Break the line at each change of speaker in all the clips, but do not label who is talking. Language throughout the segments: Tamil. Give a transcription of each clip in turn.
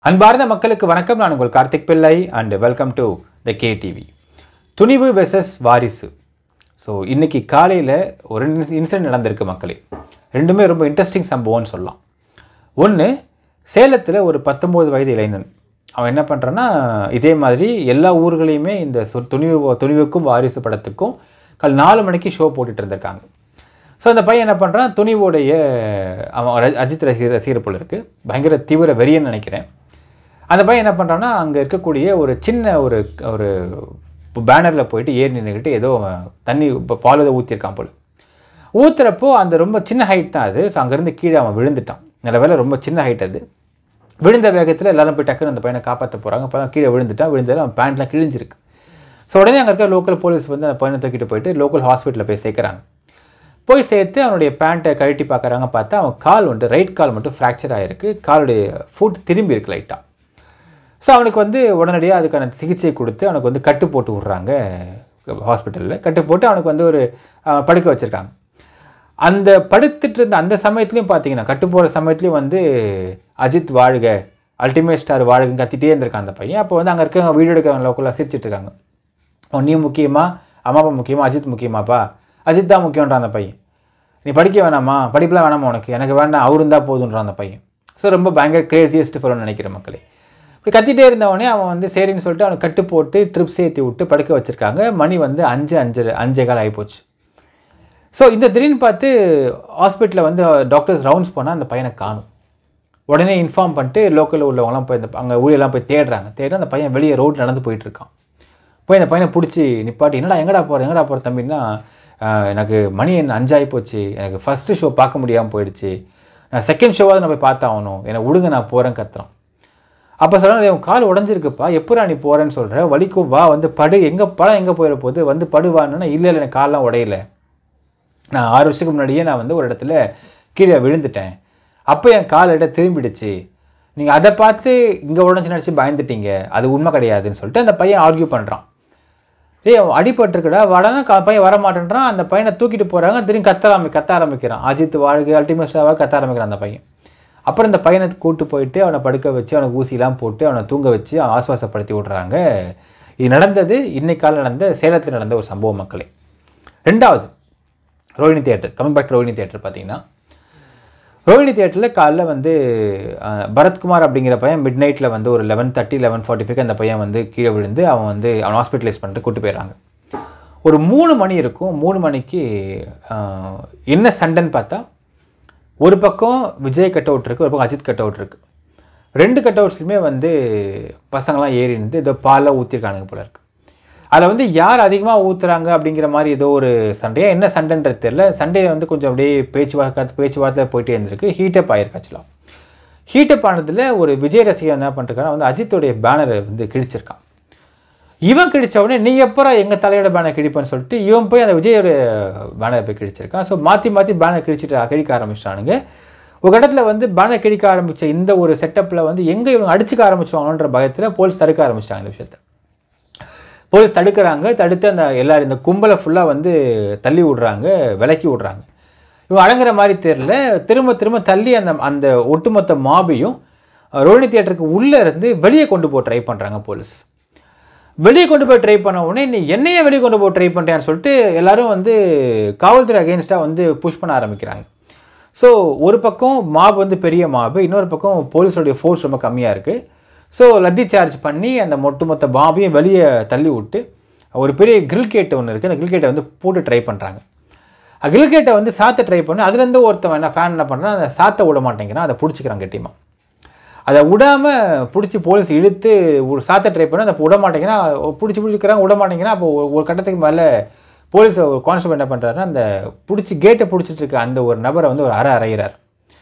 அன்பார்ந்த மக்களுக்கு வணக்கம் நான் உங்கள் Karthik Pillai and welcome to the K TV Thunivu versus Varisu so இன்னைக்கு காலையில் ஒரு இன்சிடென்ட் நடந்திருக்கு மக்களே ரெண்டுமே ரொம்ப இன்ட்ரெஸ்டிங் சம்பவம்னு சொல்லலாம் ஒன்று சேலத்தில் ஒரு பத்தொம்போது வயது இளைஞன் அவன் என்ன பண்ணுறான்னா இதே மாதிரி எல்லா ஊர்களையுமே இந்த சொ- துணிவு துணிவுக்கும் வாரிசு படத்துக்கும் கால் நாலு மணிக்கு ஷோ போட்டுட்டு இருந்திருக்காங்க ஸோ அந்த பையன் என்ன பண்ணுறான் துணிவோடைய அவன் ர- அஜித் ரசிகர் ரசிகர் போல இருக்கு பயங்கர தீவிர வெறியன்னு நினைக்கிறேன் அந்த பையன் என்ன பண்ணுறான்னா அங்கே இருக்கக்கூடிய ஒரு சின்ன ஒரு ஒரு பேனரில் போயிட்டு ஏறி நின்றுக்கிட்டு ஏதோ அவன் தண்ணி இப்போ பால் ஏதோ ஊற்றிருக்கான் போல ஊத்துறப்போ அந்த ரொம்ப சின்ன ஹைட் தான் அது ஸோ அங்கேருந்து கீழே அவன் விழுந்துட்டான் நல்ல வேளை ரொம்ப சின்ன ஹைட் அது விழுந்த வேகத்தில் எல்லாரும் போய் டக்குன்னு அந்த பையனை காப்பாற்ற போகிறாங்க அப்போ தான் கீழே விழுந்துட்டான் விழுந்ததில் அவன் பேண்ட்லாம் கிழிஞ்சிருக்கு ஸோ உடனே அங்கே இருக்க லோக்கல் போலீஸ் வந்து அந்த பையனை தூக்கிட்டு போயிட்டு லோக்கல் ஹாஸ்பிட்டலில் போய் சேர்க்குறாங்க போய் சேர்த்து அவனுடைய பேண்ட்டை கழட்டி பார்க்குறாங்க பார்த்தா அவன் கால் வந்து ரைட் கால் மட்டும் ஃப்ராக்சர் ஆகிருக்கு காலுடைய ஃபுட் திரும்பி இருக்கு லைட்டாக ஸோ அவனுக்கு வந்து உடனடியாக அதுக்கான சிகிச்சை கொடுத்து அவனுக்கு வந்து கட்டு போட்டு விட்றாங்க ஹாஸ்பிட்டலில் கட்டு போட்டு அவனுக்கு வந்து ஒரு அஹ், படுக்க வச்சுருக்காங்க அந்த படுத்துட்டு இருந்த அந்த சமயத்துலையும் பார்த்தீங்கன்னா கட்டு போகிற சமயத்துலையும் வந்து அஜித் வாழ்க அல்டிமேட் ஸ்டார் வாழ்கன்னு கத்திட்டே இருந்திருக்கான் அந்த பையன் அப்போ வந்து அங்கே இருக்க வீடியோ எடுக்கிறவங்க லோக்கலாக சிரிச்சிட்டு இருக்காங்க "ஓ, நீ முக்கியமா அம்மா அப்பா முக்கியமா அஜித் முக்கியமாப்பா அஜித் தான் முக்கியன்றான் அந்த பையன் நீ படிக்க வேணாமா படிப்புலாம் வேணாமா உனக்கு எனக்கு வேண்டாம் அவரு இருந்தால் போதுன்றான் அந்த பையன் ஸோ ரொம்ப பயங்கர கிரேசியஸ்ட் ஃபெலோன்னு நினைக்கிற மக்களே இப்படி கத்திட்டே இருந்தவொடனே அவன் வந்து சரின்னு சொல்லிட்டு அவனுக்கு கட்டு போட்டு ட்ரிப்ஸ் ஏற்றி விட்டு படுக்க வச்சிருக்காங்க மணி வந்து அஞ்சு அஞ்சு அஞ்சே கால் ஆகிப்போச்சு ஸோ இந்த திடீர்னு பார்த்து ஹாஸ்பிட்டலில் வந்து டாக்டர்ஸ் ரவுண்ட்ஸ் போனால் அந்த பையனை காணும் உடனே இன்ஃபார்ம் பண்ணிட்டு லோக்கலில் உள்ளவங்களாம் போய் இந்த அங்கே ஊழியெல்லாம் போய் தேடுறாங்க தேடி அந்த பையன் வெளியே ரோட் நடந்து போயிட்டு இருக்கான் போய் அந்த பையனை பிடிச்சி நிப்பாட்டி என்னடா எங்கடா போகிற எங்கடா போகிற தம்பின்னா "ஆஹ், எனக்கு மணி என்ன அஞ்சாகி போச்சு எனக்கு ஃபஸ்ட்டு ஷோ பார்க்க முடியாமல் போயிடுச்சு நான் செகண்ட் ஷோவாவது நான் போய் பார்த்தாகணும் என்னை விடுங்க நான் போகிறேன் கத்துறான் அப்போ சொல்ல உன் கால் உடஞ்சிருக்குப்பா எப்படா நீ போகிறேன்னு சொல்கிற வலிக்கும் வா வந்து படு எங்கே படம் எங்கே போயிட போகுது வந்து படுவான்னா இல்லை இல்லை எனக்கு கால்லாம் உடையல நான் ஆறு வருஷத்துக்கு முன்னாடியே நான் வந்து ஒரு இடத்துல கீழே விழுந்துட்டேன் அப்போ என் கால் இடம் திரும்பிடுச்சு நீங்கள் அதை பார்த்து இங்கே உடஞ்சி நினச்சி பயந்துட்டீங்க அது உண்மை கிடையாதுன்னு சொல்லிட்டு அந்த பையன் ஆர்கியூ பண்ணுறான் ஏய் அவன் அடிபட்டிருக்குடா வடனா க- பையன் வர மாட்டேன்றான் அந்த பையனை தூக்கிட்டு போகிறாங்க திரும்பி கத்த ஆரம்பி கத்த ஆரம்பிக்கிறான் அஜித் வாழ்க அல்டிமேட்டாவாக கத்த ஆரம்பிக்கிறான் அந்த பையன் அப்புறம் இந்த பையனை கூட்டு போயிட்டு அவனை படுக்க வச்சு அவனுக்கு ஊசிலாம் போட்டு அவனை தூங்க வச்சு அவன் ஆசுவாசப்படுத்தி விட்றாங்க இது நடந்தது இன்னைக்கு காலம் நடந்த சேலத்தில் நடந்த ஒரு சம்பவம் மக்களே ரெண்டாவது Rohini theatre coming back Rohini theatre பார்த்தீங்கன்னா ரோஹிணி தியேட்டரில் காலைல வந்து அஹ், பரத்குமார் அப்படிங்கிற பையன் மிட் நைட்டில் வந்து ஒரு லெவன் தேர்ட்டி லெவன் ஃபார்ட்டி அந்த பையன் வந்து கீழே விழுந்து அவன் வந்து அவன் ஹாஸ்பிட்டலைஸ் பண்ணிட்டு கூட்டு போயிடுறாங்க ஒரு மூணு மணி இருக்கும் மூணு மணிக்கு அஹ், என்ன சண்டைன்னு பார்த்தா ஒரு பக்கம் விஜய் கட் அவுட் இருக்குது ஒரு பக்கம் அஜித் கட் அவுட் இருக்குது ரெண்டு கட் அவுட்ஸ்லையுமே வந்து பசங்களாம் ஏறி இருந்து ஏதோ பாலை ஊற்றிருக்கானுங்க போல இருக்கு அதில் வந்து யார் அதிகமாக ஊற்றுறாங்க அப்படிங்கிற மாதிரி ஏதோ ஒரு சண்டையா என்ன சண்டைன்றது தெரியல சண்டையை வந்து கொஞ்சம் அப்படியே பேச்சுவார்த்தை பேச்சுவார்த்தை போயிட்டே இருந்திருக்கு ஹீட்டப் ஆயிருக்கு ஆக்சுவலாக ஹீட்டப் ஆனதில் ஒரு விஜய் ரசிகர் என்ன பண்ணிருக்கான்னா வந்து அஜித்தோடைய பேனரை வந்து கிழிச்சிருக்கான் இவன் கிழிச்ச உடனே நீ எப்பரா எங்கள் தலையோட பேனர் கிழிப்பேன்னு சொல்லிட்டு இவன் போய் அந்த விஜயோட பேனர் போய் கிழிச்சிருக்கான் ஸோ மாற்றி மாற்றி பேனர் கிழிச்சிட்டு கிழிக்க ஆரம்பிச்சிட்டானுங்க ஒரு கட்டத்தில் வந்து பேனர் கிழிக்க ஆரம்பித்த இந்த ஒரு செட்டப்பில் வந்து எங்கே இவங்க அடிச்சுக்க ஆரம்பிச்சுவாங்கன்ற பயத்தில் போலீஸ் தடுக்க ஆரம்பிச்சிட்டாங்க இந்த விஷயத்தை போலீஸ் தடுக்கிறாங்க தடுத்து அந்த எல்லாரும் இந்த கும்பலை ஃபுல்லாக வந்து தள்ளி விடுறாங்க விலக்கி விடுறாங்க இவன் அடங்குற மாதிரி தெரியல திரும்ப திரும்ப தள்ளி அந்த அந்த ஒட்டுமொத்த மாபையும் ரோஹிணி தியேட்டருக்கு உள்ளே இருந்து வெளியே கொண்டு போய் ட்ரை பண்ணுறாங்க போலீஸ் வெளியே கொண்டு போய் ட்ரை பண்ண உடனே நீ என்னையே வெளியே கொண்டு போய் ட்ரை பண்ணுறேன்னு சொல்லிட்டு எல்லாரும் வந்து காவல்துறை அகேன்ஸ்டாக வந்து புஷ் பண்ண ஆரம்பிக்கிறாங்க ஸோ ஒரு பக்கம் மாப் வந்து பெரிய மாபு இன்னொரு பக்கம் போலீஸோடைய ஃபோர்ஸ் ரொம்ப கம்மியாக இருக்குது ஸோ லத்தி சார்ஜ் பண்ணி அந்த ஒட்டுமொத்த மாபையும் வெளியே தள்ளி விட்டு ஒரு பெரிய கிரில் கேட் ஒன்று இருக்குது அந்த கிரில் கேட்டை வந்து போட்டு ட்ரை பண்ணுறாங்க கிரில் கேட்டை வந்து சாத்த ட்ரை பண்ணி அதுலேருந்து ஒருத்தவன் என்ன ஃபேன் என்ன பண்ணுறான் அதை சாத்த விட மாட்டேங்கிறான் அதை பிடிச்சிக்கிறான் கட்டியமாக அதை விடாமல் பிடிச்சி போலீஸ் இழுத்து ஒரு சாத்த ட்ரை பண்ணி அதை விட மாட்டேங்கிறான் பிடிச்சி பிடிக்கிறான் விட மாட்டேங்கிறான் அப்போ ஒரு- ஒரு கட்டத்துக்கு மேலே போலீஸ் ஒரு கான்ஸ்டபிள் என்ன பண்ணுறாருன்னா அந்த பிடிச்சி கேட்டை பிடிச்சிட்டு இருக்க அந்த ஒரு நபரை வந்து ஒரு அறை அறையிறார்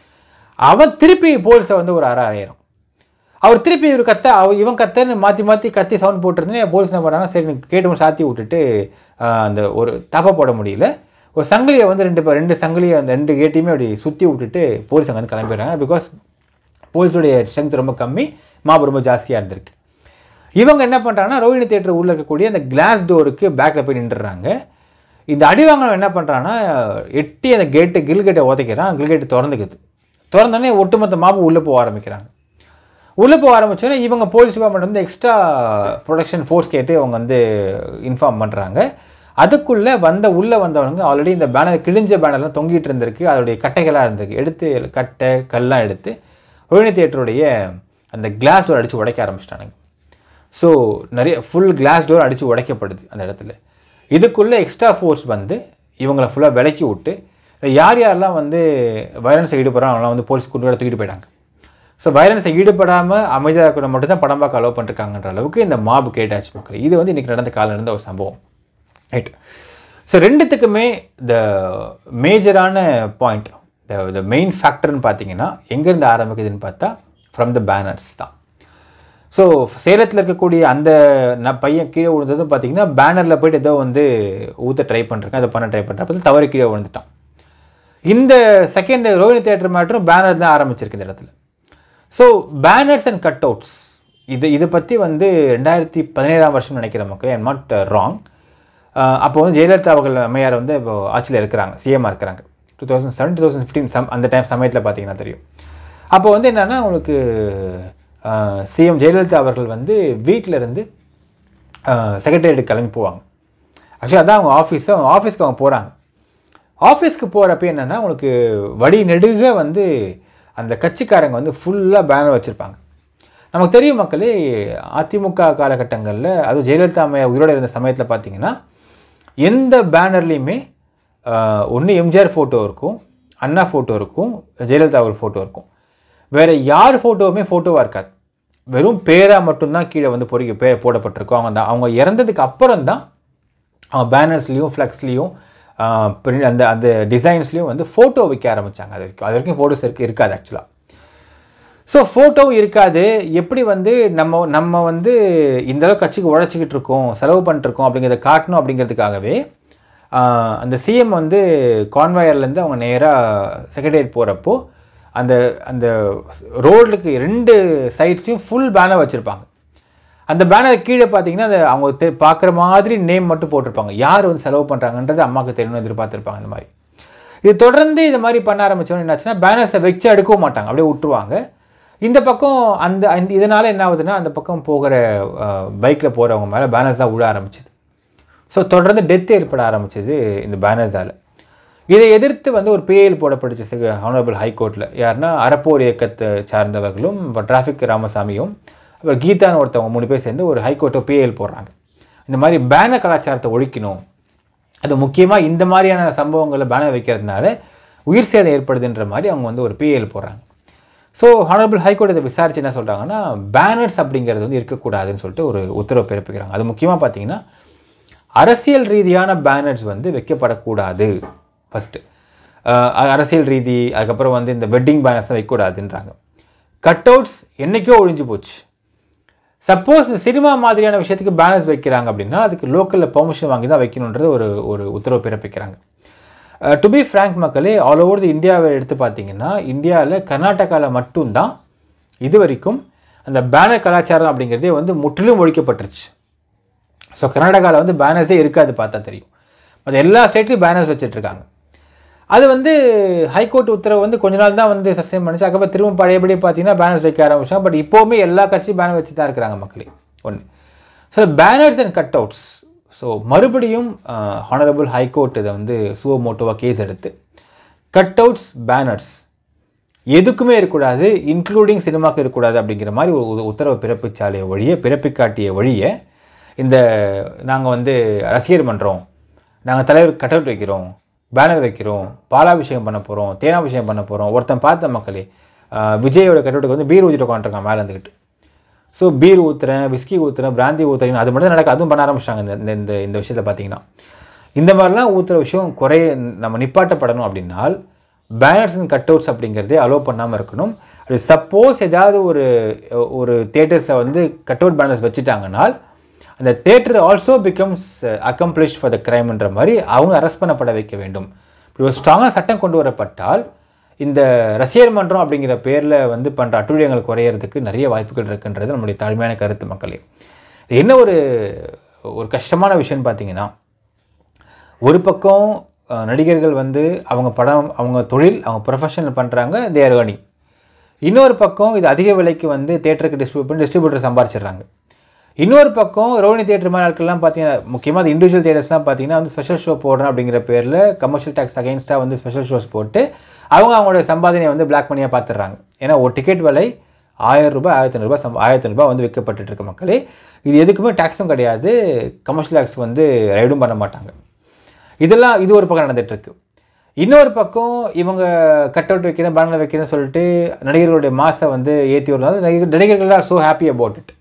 அவன் திருப்பி போலீஸை வந்து ஒரு அறை அறையிறான் அவர் திருப்பி இவர் கத்த அவ இவன் கத்தன்னு மாற்றி மாற்றி கத்தி சவுண்ட் போட்டிருந்தே போலீஸ் என்ன பண்ணுறாங்க சரி கேட்டு சாத்தி விட்டுட்டு ஆஹ், அந்த ஒரு தப்பை போட முடியல ஒரு சங்கிலியை வந்து ரெண்டு பே- ரெண்டு சங்கிலியை அந்த ரெண்டு கேட்டையுமே அப்படி சுற்றி விட்டுட்டு போலீஸ் அங்கே வந்து கிளம்பிடுறாங்க பிகாஸ் போலீஸுடைய ஸ்ட்ரென்த் ரொம்ப கம்மி மாபு ரொம்ப ஜாஸ்தியாக இருந்திருக்கு இவங்க என்ன பண்ணுறாங்கன்னா ரோஹிணி தேட்டர் உள்ள இருக்கக்கூடிய அந்த கிளாஸ் டோருக்கு பேக்கில் போய் நின்றுறாங்க இந்த அடி வாங்கினவன் என்ன பண்ணுறான்னா எட்டி அந்த கேட்டு கில் கேட்டை உதைக்கிறான் கில் கேட்டு திறந்துக்குது திறந்தோடனே ஒட்டுமொத்த மாபு உள்ளே போக ஆரம்பிக்கிறாங்க உள்ளே போக ஆரம்பிச்சோன்னா இவங்க போலீஸ் டிபார்ட்மெண்ட் வந்து எக்ஸ்ட்ரா ப்ரொடக்ஷன் ஃபோர்ஸ் கேட்டு அவங்க வந்து இன்ஃபார்ம் பண்ணுறாங்க அதுக்குள்ளே வந்த உள்ளே வந்தவங்க ஆல்ரெடி இந்த பேனர் கிழிஞ்ச பேனர்லாம் தொங்கிட்டு இருந்திருக்கு அதோடைய கட்டைகளாக இருந்திருக்கு எடுத்து கட்டை கல்லாம் எடுத்து ரோஹிணி தியேட்டருடைய அந்த கிளாஸ் டோர் அடித்து உடைக்க ஆரம்பிச்சிட்டானுங்க ஸோ நிறைய ஃபுல் கிளாஸ் டோர் அடித்து உடைக்கப்படுது அந்த இடத்துல இதுக்குள்ளே எக்ஸ்ட்ரா ஃபோர்ஸ் வந்து இவங்களை ஃபுல்லாக விலக்கி விட்டு யார் யாரெல்லாம் வந்து வயலன்ஸை ஈடுபடுறாங்க அவங்களாம் வந்து போலீஸ் கூட்டு தூக்கிட்டு போயிட்டாங்க ஸோ வயலன்ஸை ஈடுபடாமல் அமைதியாக இருக்கணும் மட்டும் தான் படம் பார்க்க அலோவ் பண்ணிருக்காங்கன்ற அளவுக்கு இந்த மாபு கேட்டாச்சு மக்கள் இது வந்து இன்றைக்கி நடந்த காலம் நடந்த ஒரு சம்பவம் ரைட் ஸோ ரெண்டுத்துக்குமே த மேஜரான பாயிண்ட் த மெயின் ஃபேக்டர்னு பார்த்தீங்கன்னா எங்கேருந்து ஆரம்பிக்குதுன்னு பார்த்தா ஃப்ரம் த பேனர்ஸ் தான் ஸோ சேலத்தில் இருக்கக்கூடிய அந்த நான் பையன் கீழே விழுந்ததும் பார்த்தீங்கன்னா பேனரில் போயிட்டு ஏதோ வந்து ஊற்ற ட்ரை பண்ணிருக்கேன் அதை பண்ண ட்ரை பண்ணுறப்ப தவறு கீழே விழுந்துட்டான் இந்த செகண்ட் ரோஹிணி தேட்டர் மேட்ரும் பேனர் தான் ஆரம்பிச்சிருக்கு இந்த இடத்துல so banners and cut outs இது இதை பற்றி வந்து ரெண்டாயிரத்தி பதினேழாம் வருஷம் நினைக்கிற மக்கள் ஐம் நாட் ராங் அப்போ வந்து ஜெயலலிதா அவர்கள் அம்மையார் வந்து இப்போ ஆட்சியில் இருக்கிறாங்க சிஎம்மாக இருக்கிறாங்க two thousand seven two thousand fifteen சம் அந்த டைம் சமயத்தில் பார்த்தீங்கன்னா தெரியும் அப்போ வந்து என்னென்னா உங்களுக்கு சிஎம் ஜெயலலிதா அவர்கள் வந்து வீட்டில் இருந்து செக்ரட்டரியேட் கிளம்பி போவாங்க ஆக்சுவலி அதான் அவங்க ஆஃபீஸு அவங்க ஆஃபீஸ்க்கு அவங்க போகிறாங்க ஆஃபீஸ்க்கு போகிறப்ப என்னென்னா உங்களுக்கு வழி நெடுக வந்து அந்த கட்சிக்காரங்க வந்து ஃபுல்லாக பேனர் வச்சுருப்பாங்க நமக்கு தெரியும் மக்களே அதிமுக காலகட்டங்களில் அதுவும் ஜெயலலிதா அம்மையா உயிரோடு இருந்த சமயத்தில் பார்த்தீங்கன்னா எந்த பேனர்லேயுமே ஒன்று எம்ஜிஆர் ஃபோட்டோ இருக்கும் அண்ணா ஃபோட்டோ இருக்கும் ஜெயலலிதா ஒரு ஃபோட்டோ இருக்கும் வேறு யார் ஃபோட்டோவுமே ஃபோட்டோவாக இருக்காது வெறும் பேராக மட்டும்தான் கீழே வந்து பொறிக்க பேர் போடப்பட்டிருக்கும் அவங்க தான் அவங்க இறந்ததுக்கு அப்புறம் தான் அவங்க பேனர்ஸ்லேயும் ஃப்ளெக்ஸ்லேயும் அந்த அந்த டிசைன்ஸ்லேயும் வந்து ஃபோட்டோ வைக்க ஆரம்பித்தாங்க அது வரைக்கும் அது வரைக்கும் ஃபோட்டோஸ் இருக்கு இருக்காது ஆக்சுவலாக ஸோ ஃபோட்டோவும் இருக்காது எப்படி வந்து நம்ம நம்ம வந்து இந்த அளவுக்கு கட்சிக்கு உழைச்சிக்கிட்டு இருக்கோம் செலவு பண்ணிட்டுருக்கோம் அப்படிங்கிறத காட்டணும் அப்படிங்கிறதுக்காகவே அந்த சிஎம் வந்து கான்வாயர்லேருந்து அவங்க நேராக செக்ரட்டரியேட் போகிறப்போ அந்த அந்த ரோடுக்கு ரெண்டு சைட்ஸையும் ஃபுல் பேனர் வச்சுருப்பாங்க அந்த பேனர் கீழே பார்த்தீங்கன்னா அந்த அவங்க தெ பார்க்குற மாதிரி நேம் மட்டும் போட்டிருப்பாங்க யார் வந்து செலவு பண்ணுறாங்கன்றது அம்மாவுக்கு தெரியணும்னு எதிர்பார்த்துருப்பாங்க இந்த மாதிரி இது தொடர்ந்து இது மாதிரி பண்ண ஆரம்பித்தோன்னு என்னாச்சுன்னா பேனர்ஸை வச்சு எடுக்கவும் மாட்டாங்க அப்படியே விட்டுருவாங்க இந்த பக்கம் அந்த இந்த இதனால் என்ன ஆகுதுன்னா அந்த பக்கம் போகிற பைக்கில் போகிறவங்க மேலே பேனர்ஸ் தான் விழ ஆரம்பிச்சிது ஸோ தொடர்ந்து டெத் ஏற்பட ஆரம்பிச்சது இந்த பேனர்ஸால் இதை எதிர்த்து வந்து ஒரு பிஏஎல் போடப்பட்டுச்சு ஹானரபிள் ஹைகோர்ட்டில் யாருன்னா அறப்போர் இயக்கத்தை சார்ந்தவர்களும் இப்போ டிராஃபிக் ராமசாமியும் அப்புறம் கீதான்னு ஒருத்தவங்க மூணு பேர் சேர்ந்து ஒரு ஹைகோர்ட்டை பிஏஎல் போடுறாங்க இந்த மாதிரி பேனர் கலாச்சாரத்தை ஒழிக்கணும் அது முக்கியமாக இந்த மாதிரியான சம்பவங்களில் பேனர் வைக்கிறதுனால உயிர் சேதம் ஏற்படுதுன்ற மாதிரி அவங்க வந்து ஒரு பிஏஎல் போடுறாங்க ஸோ ஹானரபிள் ஹைகோர்ட் இதை விசாரிச்சு என்ன சொல்கிறாங்கன்னா பேனர்ஸ் அப்படிங்கிறது வந்து இருக்கக்கூடாதுன்னு சொல்லிட்டு ஒரு உத்தரவு பிறப்பிக்கிறாங்க அது முக்கியமாக பார்த்தீங்கன்னா அரசியல் ரீதியான பேனர்ஸ் வந்து வைக்கப்படக்கூடாது ஃபஸ்ட்டு அரசியல் ரீதி அதுக்கப்புறம் வந்து இந்த வெட்டிங் பேனர்ஸ் வைக்கக்கூடாதுன்றாங்க கட் அவுட்ஸ் என்றைக்கோ ஒழிஞ்சு போச்சு சப்போஸ் சினிமா மாதிரியான விஷயத்துக்கு பேனர்ஸ் வைக்கிறாங்க அப்படின்னா அதுக்கு லோக்கலில் பெர்மிஷன் வாங்கி தான் வைக்கணுன்றது ஒரு ஒரு உத்தரவு பிறப்பிக்கிறாங்க டு பி ஃப்ரேங்க் மக்களே ஆல் ஓவர் தி இந்தியாவை எடுத்து பார்த்தீங்கன்னா இந்தியாவில் கர்நாடகாவில் மட்டும்தான் இது வரைக்கும் அந்த பேனர் கலாச்சாரம் அப்படிங்கிறதே வந்து முற்றிலும் ஒழிக்கப்பட்டுருச்சு ஸோ கர்நாடகாவில் வந்து பேனர்ஸே இருக்காது பார்த்தா தெரியும் அது எல்லா ஸ்டேட்லையும் பேனர்ஸ் வச்சுட்ருக்காங்க அது வந்து ஹைகோர்ட் உத்தரவு வந்து கொஞ்ச நாள் தான் வந்து சஸ்டைன் பண்ணிச்சு அதுக்கப்புறம் திரும்ப பழையபடி பார்த்தீங்கன்னா பேனர்ஸ் வைக்க ஆரம்பிச்சாங்க பட் இப்போவுமே எல்லா கட்சியும் பேனர் வச்சு தான் இருக்கிறாங்க மக்களே ஒன்று so banners and cut outs so மறுபடியும் ஹானரபிள் ஹைகோர்ட் இதை வந்து சுவ மோட்டோவாக கேஸ் எடுத்து கட் அவுட்ஸ் பேனர்ஸ் எதுக்குமே இருக்கக்கூடாது இன்க்ளூடிங் சினிமாக்கு இருக்கக்கூடாது அப்படிங்கிற மாதிரி ஒரு உத்தரவு பிறப்பிச்சாலே ஒழிய பிறப்பிக்காட்டிய வழிய இந்த நாங்கள் வந்து ரசிகர் பண்ணுறோம் நாங்கள் தலைவர் கட் அவுட் வைக்கிறோம் பேனர் வைக்கிறோம் பாலாபிஷேகம் பண்ண போகிறோம் தேனாபிஷேகம் பண்ண போகிறோம் ஒருத்தன் பார்த்த மக்களே விஜயோட கட்டவுட்டுக்கு வந்து பீர் ஊற்றிட்டு உட்காந்துருக்கான் மேலே இருந்துக்கிட்டு ஸோ பீர் ஊற்றுறேன் விஸ்கி ஊற்றுறேன் பிராந்தி ஊற்றுறேன் அது மட்டும் தான் நடக்க அதுவும் பண்ண ஆரம்பிச்சிட்டாங்க இந்த இந்த இந்த விஷயத்தில் பார்த்தீங்கன்னா இந்த மாதிரிலாம் ஊற்றுற விஷயம் குறைய நம்ம நிப்பாட்டப்படணும் அப்படின்னால் பேனர்ஸ் அண்ட் கட் அவுட்ஸ் அப்படிங்கிறதே அலோவ் பண்ணாமல் இருக்கணும் அது சப்போஸ் ஏதாவது ஒரு ஒரு தேட்டர்ஸில் வந்து கட் அவுட் பேனர்ஸ் வச்சுட்டாங்கனால் அந்த theatre also becomes accomplice for the கிரைம்ன்ற மாதிரி அவங்க அரெஸ்ட் பண்ணப்பட வைக்க வேண்டும் இப்படி ஒரு ஸ்ட்ராங்காக சட்டம் கொண்டு வரப்பட்டால் இந்த ரசிகர் மன்றம் அப்படிங்கிற பேரில் வந்து பண்ணுற அட்டுழியங்கள் குறையிறதுக்கு நிறைய வாய்ப்புகள் இருக்குன்றது நம்முடைய தாழ்மையான கருத்து மக்களே என்ன ஒரு ஒரு கஷ்டமான விஷயம்னு பார்த்தீங்கன்னா ஒரு பக்கம் நடிகர்கள் வந்து அவங்க படம் அவங்க தொழில் அவங்க ப்ரொஃபஷனல் பண்ணுறாங்க தேர் ஏர்னிங் இன்னொரு பக்கம் இது அதிக விலைக்கு வந்து தேட்டருக்கு டிஸ்ட்ரிபியூட் பண்ணி டிஸ்ட்ரிபியூட்டர் சம்பாரிச்சிடுறாங்க இன்னொரு பக்கம் ரோஹிணி தேட்டர் மாதிரி ஆட்கள்லாம் பார்த்தீங்கன்னா முக்கியமாக அது இண்டிவிஜுவல் தேட்டர்ஸ்லாம் பார்த்தீங்கன்னா வந்து ஸ்பெஷல் ஷோ போடுறேன் அப்படிங்கிற பேரில் கமர்ஷியல் டேக்ஸ் அகைன்ஸ்டாக வந்து ஸ்பெஷல் ஷோஸ் போட்டு அவங்க அவங்களோட சம்பாதனையை வந்து பிளாக் மணியாக பார்த்துடுறாங்க ஏன்னா ஒரு டிக்கெட் விலை ஆயிரம் ரூபாய் ஆயிரத்தி ஐநூறுபா சம் ஆயிரத்தி ரூபாய் வந்து விற்கப்பட்டுட்டு இருக்க மக்களே இது எதுக்குமே டேக்ஸும் கிடையாது கமர்ஷியல் டேக்ஸ் வந்து ரைடும் பண்ண மாட்டாங்க இதெல்லாம் இது ஒரு பக்கம் நடந்துட்டு இருக்கு இன்னொரு பக்கம் இவங்க கட் அவுட் வைக்கிறேன் பேனர் வைக்கிறேன்னு சொல்லிட்டு நடிகர்களுடைய மாசை வந்து ஏற்றி வரும்போது நடிகர் நடிகர்கள் are so happy about it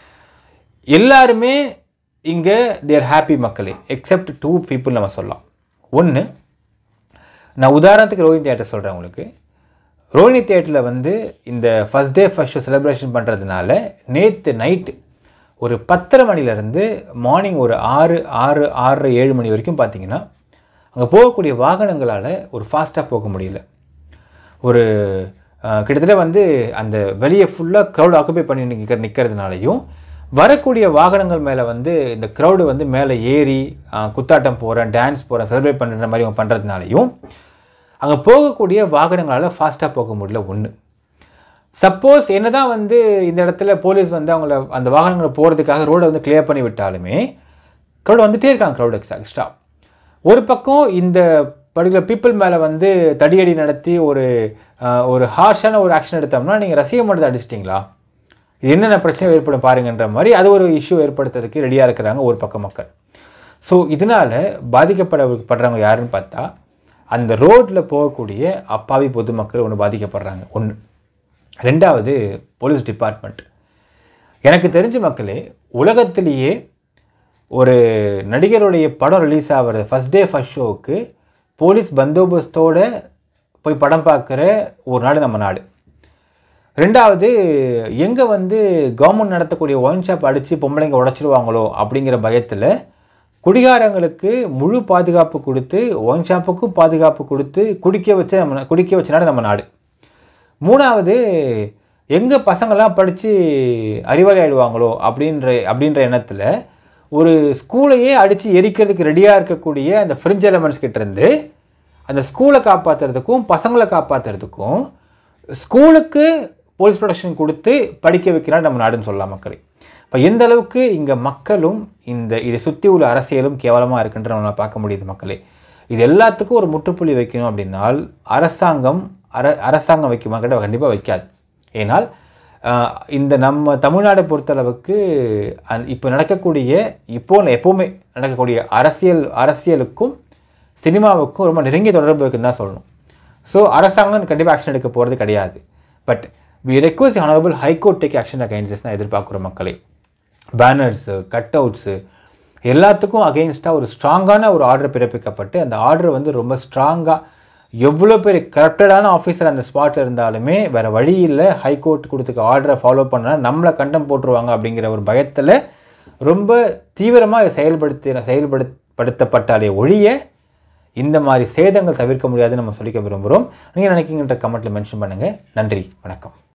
எல்லாருமே இங்கே தேர் ஹாப்பி மக்களே எக்ஸப்ட் டூ பீப்புள் நம்ம சொல்லலாம் ஒன்று நான் உதாரணத்துக்கு ரோஹினி தியேட்டர் சொல்கிறேன் உங்களுக்கு ரோஹினி தியேட்டரில் வந்து இந்த first day first show celebration பண்ணுறதுனால நேற்று நைட்டு ஒரு பத்தரை மணிலேருந்து மார்னிங் ஒரு ஆறு ஆறு ஆறரை ஏழு மணி வரைக்கும் பார்த்தீங்கன்னா அங்கே போகக்கூடிய வாகனங்களால் ஒரு ஃபாஸ்ட்டாக போக முடியல ஒரு அஹ், கிட்டத்தட்ட வந்து அந்த வெளியே ஃபுல்லாக க்ரௌட் ஆக்குபை பண்ணி நிற்கிற நிற்கிறதுனாலையும் வரக்கூடிய வாகனங்கள் மேலே வந்து இந்த க்ரௌடு வந்து மேலே ஏறி அஹ், குத்தாட்டம் போகிறேன் டான்ஸ் போகிறேன் செலிப்ரேட் பண்ணுற மாதிரி அவங்க பண்ணுறதுனாலையும் அங்கே போகக்கூடிய வாகனங்களால் ஃபாஸ்ட்டாக போக முடியல ஒன்று சப்போஸ் என்னதான் வந்து இந்த இடத்துல போலீஸ் வந்து அவங்கள அந்த வாகனங்களை போகிறதுக்காக ரோடை வந்து கிளியர் பண்ணி விட்டாலுமே க்ரௌட் வந்துட்டே இருக்காங்க க்ரௌட் எக்ஸ்ட்ரா ஒரு பக்கம் இந்த பர்டிகுலர் பீப்புள் மேலே வந்து தடியடி நடத்தி ஒரு அஹ், ஒரு ஹார்ஷான ஒரு ஆக்ஷன் எடுத்தோம்னா நீங்கள் ரசிக மட்டத்தை அடிச்சிட்டிங்களா இது என்னென்ன பிரச்சனை ஏற்படும் பாருங்கன்ற மாதிரி அது ஒரு இஷ்யூ ஏற்படுத்துறதுக்கு ரெடியாக இருக்கிறாங்க ஒரு பக்கம் மக்கள் ஸோ இதனால் பாதிக்கப்படப்படுறவங்க யாருன்னு பார்த்தா அந்த ரோட்டில் போகக்கூடிய அப்பாவி பொதுமக்கள் ஒன்று பாதிக்கப்படுறாங்க ஒன்று ரெண்டாவது போலீஸ் டிபார்ட்மெண்ட் எனக்கு தெரிஞ்ச மக்களே உலகத்திலேயே ஒரு நடிகருடைய படம் ரிலீஸ் ஆகிறது ஃபஸ்ட் டே ஃபஸ்ட் ஷோவுக்கு போலீஸ் பந்தோபஸ்தோட போய் படம் பார்க்குற ஒரு நாடு நம்ம நாடு ரெண்டாவது எங்கே வந்து கவர்மெண்ட் நடத்தக்கூடிய ஒயின் ஷாப் அடித்து பொம்பளைங்க உடச்சிருவாங்களோ அப்படிங்கிற பயத்தில் குடிகாரங்களுக்கு முழு பாதுகாப்பு கொடுத்து ஒயின் ஷாப்புக்கும் பாதுகாப்பு கொடுத்து குடிக்க வச்ச நம்ம குடிக்க வச்ச நாடு நம்ம நாடு மூணாவது எங்கே பசங்கள்லாம் படித்து அறிவாளி ஆயிடுவாங்களோ அப்படின்ற அப்படின்ற எண்ணத்தில் ஒரு ஸ்கூலையே அடித்து எரிக்கிறதுக்கு ரெடியாக இருக்கக்கூடிய அந்த ஃப்ரிட்ஜ் எலமெண்ட்ஸ் கிட்ட இருந்து அந்த ஸ்கூலை காப்பாற்றுறதுக்கும் பசங்களை காப்பாற்றுறதுக்கும் ஸ்கூலுக்கு போலீஸ் ப்ரொடெக்ஷன் கொடுத்து படிக்க வைக்கிறார் நம்ம நாடுன்னு சொல்லலாம் மக்களே இப்போ எந்த அளவுக்கு இங்கே மக்களும் இந்த இதை சுற்றி உள்ள அரசியலும் கேவலமாக இருக்குன்ற நம்மளால் பார்க்க முடியுது மக்களே இது எல்லாத்துக்கும் ஒரு முற்றுப்புள்ளி வைக்கணும் அப்படின்னால் அரசாங்கம் அர அரசாங்கம் வைக்குமா கிட்ட கண்டிப்பாக வைக்காது ஏனால் ஆஹ், இந்த நம்ம தமிழ்நாடை பொறுத்தளவுக்கு அந் இப்போ நடக்கக்கூடிய இப்போ எப்போவுமே நடக்கக்கூடிய அரசியல் அரசியலுக்கும் சினிமாவுக்கும் ரொம்ப நெருங்கிய தொடர்பு இருக்குன்னு தான் சொல்லணும் ஸோ அரசாங்கம் கண்டிப்பாக ஆக்ஷன் எடுக்க போகிறது கிடையாது but we request honourable high court take action against தான் எதிர்பார்க்குறோம் மக்களே பேனர்ஸு கட் அவுட்ஸு எல்லாத்துக்கும் அகெயின்ஸ்டாக ஒரு ஸ்ட்ராங்கான ஒரு ஆர்டர் பிறப்பிக்கப்பட்டு அந்த ஆர்டர் வந்து ரொம்ப ஸ்ட்ராங்காக எவ்வளோ பெரிய கரப்டடான ஆஃபீஸர் அந்த ஸ்பாட்டில் இருந்தாலுமே வேறு வழி இல்லை ஹைகோர்ட் கொடுத்துக்க ஆர்டரை ஃபாலோ பண்ணால் நம்மளை கண்டம் போட்டுருவாங்க அப்படிங்கிற ஒரு பயத்தில் ரொம்ப தீவிரமாக செயல்படுத்தி செயல்படுத்தப்பட்டாலே ஒழிய இந்த மாதிரி சேதங்கள் தவிர்க்க முடியாதுன்னு நம்ம சொல்லிக்க விரும்புகிறோம் நீங்கள் நினைக்கிங்கன்ற கமெண்ட்டில் மென்ஷன் பண்ணுங்கள் நன்றி வணக்கம்